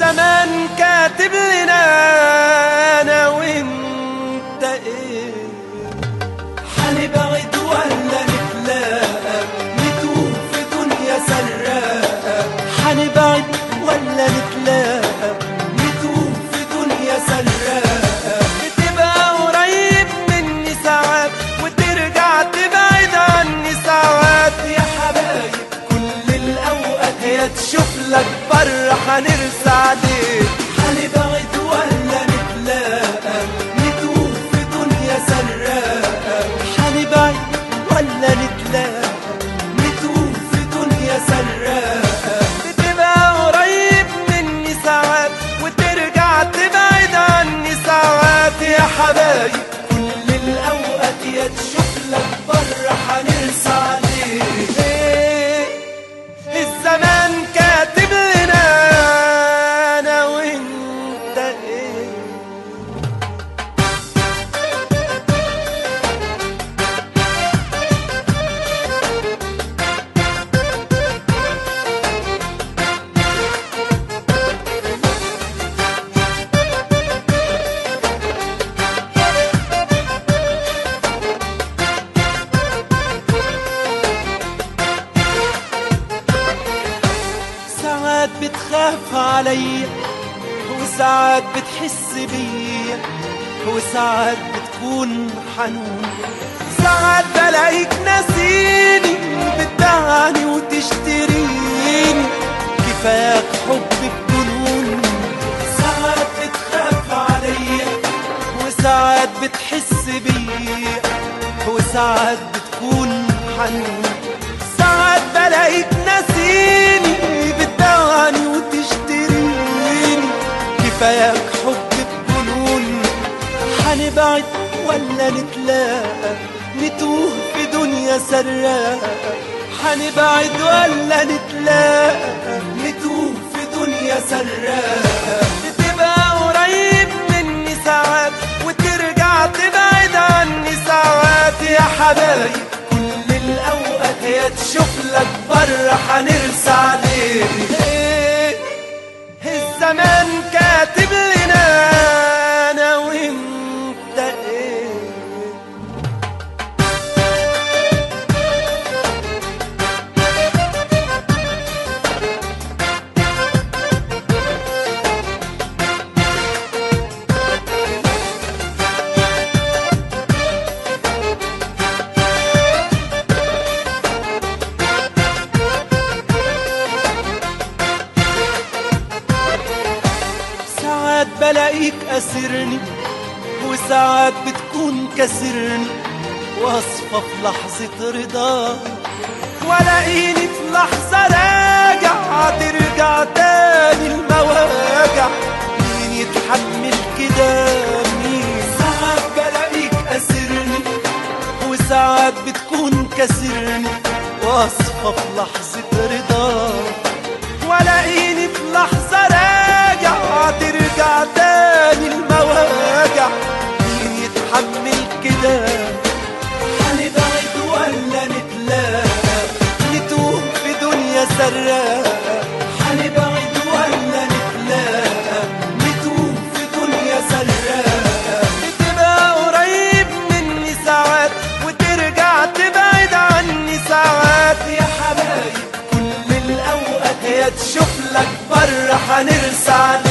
الزمان كاتب لنا انا وانت ايه حنبعد ولا نتلاقى نتوه في دنيا سراقة حنبعد ولا نتلاقى نتوه في دنيا سراقة بتبقى قريب مني ساعات وترجع تبعد عني ساعات يا حبايب كل الأوقات يا تشوف لك بره هنرسى عليك حنبعد ولا نتلاقى نتوه في دنيا سراقة حنبعد ولا نتلاقى نتوه في دنيا سراقة بتبقى قريب مني ساعات وترجع تبعد عني ساعات يا حبايب كل الأوقات يا تشوف لك بره حنرسى عليك إيه الزمان كاتب لنا انا وانت ايه ساعات بتخاف عليا وساعات بتحس بيا وساعات بتكون حنون ساعات بلاقيك ناسيني بتدعني وتشتريني كفاياك حب بجنون ساعات بتخاف عليا وساعات بتحس بيا وساعات بتكون حنون ساعات بلاقيك ناسيني بتدعني وتشتريني كفاياك حب بجنون حنبعد ولا نتلاقى نتوه في دنيا سراقة حنبعد ولا نتلاقى نتوه في دنيا سراقة بتبقى قريب مني ساعات وترجع تبعد عني ساعات يا حبايب كل الأوقات يا تشوف لك بره هنرسى عليك إيه الزمان كاتب لنا انا وانت ايه ساعات بلاقيك أسرني وساعات بتكون كسرني واصفى في لحظة رضا ولاقيني في لحظة راجع ترجع تاني المواجع مين يتحمل كده مين ساعات بلاقيك أسرني وساعات بتكون كسرني واصفى في لحظة رضا ولاقيني في لحظة راجع ترجع تاني المواجع مين يتحمل كده حنبعد ولا نتلاقى نتوه في دنيا سراقة حنبعد ولا نتلاقى نتوه في دنيا سراقة بتبقى قريب مني ساعات وترجع تبعد عني ساعات يا حبايب كل الأوقات يا تشوف لك بره هنرسى عليك